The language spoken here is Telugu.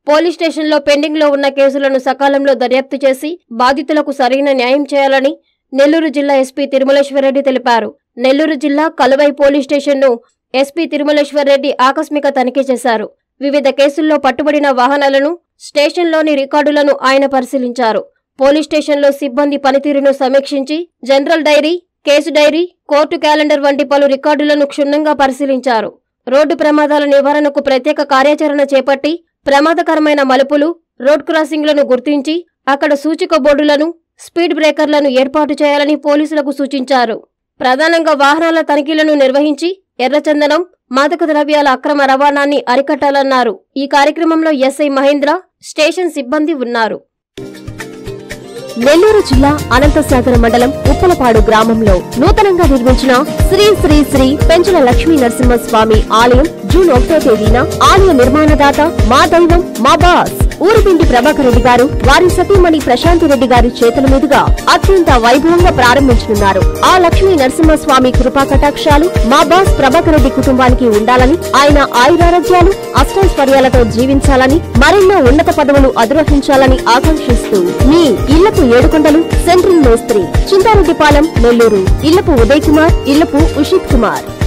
పోలీస్ స్టేషన్లో పెండింగ్ లో ఉన్న కేసులను సకాలంలో దర్యాప్తు చేసి బాధితులకు సరైన న్యాయం చేయాలని నెల్లూరు జిల్లా ఎస్పీ తిరుమలేశ్వరరెడ్డి తెలిపారు నెల్లూరు జిల్లా కలువై పోలీస్ స్టేషన్ను ఎస్పీ తిరుమలేశ్వరరెడ్డి ఆకస్మిక తనిఖీ చేశారు వివిధ కేసుల్లో పట్టుబడిన వాహనాలను స్టేషన్లోని రికార్డులను ఆయన పరిశీలించారు పోలీస్ స్టేషన్లో సిబ్బంది పనితీరును సమీక్షించి general diary case diary court calendar వంటి పలు రికార్డులను క్షుణ్ణంగా పరిశీలించారు రోడ్డు ప్రమాదాల నివారణకు ప్రత్యేక కార్యాచరణ చేపట్టి ప్రమాదకరమైన మలుపులు రోడ్ క్రాసింగ్లను గుర్తించి అక్కడ సూచిక బోర్డులను స్పీడ్ బ్రేకర్లను ఏర్పాటు చేయాలని పోలీసులకు సూచించారు ప్రధానంగా వాహనాల తనిఖీలను నిర్వహించి ఎర్రచందనం మాదక ద్రవ్యాల అక్రమ రవాణాన్ని అరికట్టాలన్నారు ఈ కార్యక్రమంలో ఎస్ఐ మహేంద్ర స్టేషన్ సిబ్బంది ఉన్నారు నెల్లూరు జిల్లా అనంతసాగర మండలం ఉప్పలపాడు గ్రామంలో నూతనంగా నిర్మించిన శ్రీ శ్రీ శ్రీ పెంచల లక్ష్మీ నరసింహస్వామి ఆలయం జూన్ ఒకటో తేదీన ఆలయ నిర్మాణదాత మా దైవం మా బాస్ ఊరిపిండి ప్రభాకర్ రెడ్డి గారు వారి సతీమణి ప్రశాంతి రెడ్డి గారి చేతుల మీదుగా అత్యంత వైభవంగా ప్రారంభించనున్నారు ఆ లక్ష్మీ నరసింహస్వామి కృపా కటాక్షాలు మా బాస్ ప్రభాకర్ రెడ్డి కుటుంబానికి ఉండాలని ఆయన ఆయురారోగ్యాలు అష్టైశ్వర్యాలతో జీవించాలని మరెన్నో ఉన్నత పదవులు అధిరోహించాలని ఆకాంక్షిస్తూ మీ ఇళ్లపు ఏడుకొండలు సెంట్రల్ మేస్త్రి చింతారెడ్డిపాలెం నెల్లూరు ఇళ్లపు ఉదయ్ కుమార్ ఇళ్లపు ఉషిత్ కుమార్